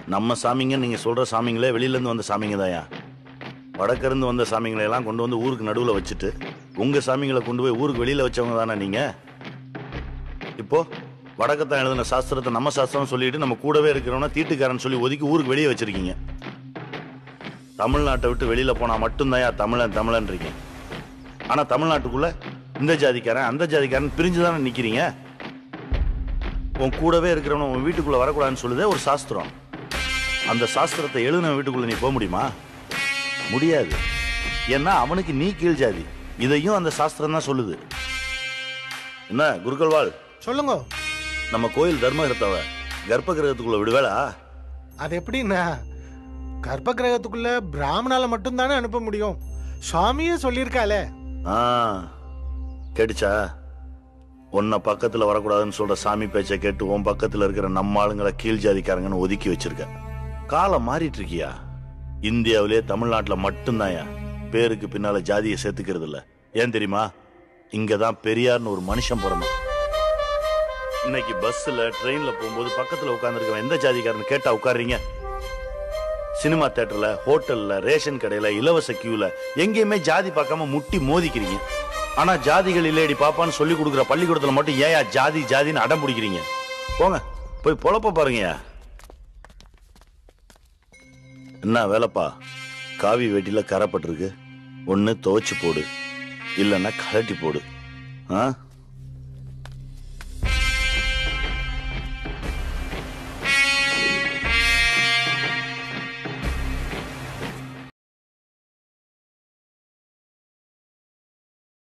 நம்ம சாமிங்க நீங்க சொல்ற சாமிங்களே வெளியில இருந்து வந்த சாமிங்க தாயா வடக்கிருந்து வந்த சாமிங்களை எல்லாம் கொண்டு வந்து ஊருக்கு நடுவுல வச்சுட்டு உங்க சாமிங்களை கொண்டு போய் ஊருக்கு வெளியில வச்சவங்க தானே நீங்க இப்போ வடக்கத்தான் எழுதின சாஸ்திரத்தை நம்ம சாஸ்திரம் சொல்லிட்டு நம்ம கூடவே இருக்கிறவன தீட்டுக்காரன் சொல்லி ஒதுக்கி ஊருக்கு வெளியே வச்சிருக்கீங்க தமிழ்நாட்டை விட்டு வெளியில போனா மட்டும்தான் தமிழன் தமிழன்றீங்க ஆனா தமிழ்நாட்டுக்குள்ள இந்த ஜாதிக்காரன் அந்த ஜாதிக்காரன் பிரிஞ்சு தானே நிக்கிறீங்க உன் கூடவே இருக்கிறவன உன் வீட்டுக்குள்ள வரக்கூடாதுன்னு சொல்லுதே ஒரு சாஸ்திரம் அந்த சாஸ்திரத்தை எழுதின வீட்டுக்குள்ள நீ போக முடியுமா முடியாது ஏன்னா அவனுக்கு நீ கீழ் ஜாதி இதையும் அந்த சாஸ்திரம் தான் சொல்லுது என்ன குருக்கள்வாள் சொல்லுங்க நம்ம கோயில் தர்மகர்த்தாவ கர்ப்ப கிரகத்துக்குள்ள விடுவேளா அது எப்படின்னா கர்ப்ப கிரகத்துக்குள்ள பிராமணால மட்டும்தானே அனுப்ப முடியும் சுவாமியே சொல்லியிருக்காளே ஆ கேட்டுச்சா உன்னை பக்கத்துல வரக்கூடாதுன்னு சொல்ற சாமி பேச்சை கேட்டு உன் பக்கத்துல இருக்கிற நம்ம ஆளுங்களை கீழ் ஜாதிக்காரங்கன்னு ஒதுக்கி வச்சிருக்க காலம் மாறிட்டு இருக்கியா இந்தியாவிலே தமிழ்நாட்டுல மட்டும்தான்யா பேருக்கு பின்னால ஜாதியை சேர்த்துக்கிறது இல்ல ஏன் தெரியுமா இங்கதான் பெரியார்னு ஒரு மனுஷன் பிறந்தான் இன்னைக்கு பஸ்ல ட்ரெயின்ல போகும்போது பக்கத்துல உட்கார்ந்துருக்கவன் எந்த ஜாதிக்காரன்னு கேட்டா உட்காருறீங்க சினிமா தியேட்டர்ல ஹோட்டல்ல ரேஷன் கடையில இலவச கியூல எங்கேயுமே ஜாதி பார்க்காம முட்டி மோதிக்கிறீங்க ஆனா ஜாதிகள் இல்லையடி பாப்பான்னு சொல்லி கொடுக்குற பள்ளிக்கூடத்துல மட்டும் ஏயா ஜாதி ஜாதின்னு அடம் பிடிக்கிறீங்க போங்க போய் பொழப்ப பாருங்கயா என்ன வேலைப்பா காவி வேட்டியில கரைப்பட்டிருக்கு ஒன்னு துவைச்சு போடு இல்லைன்னா கழட்டி போடு ஆ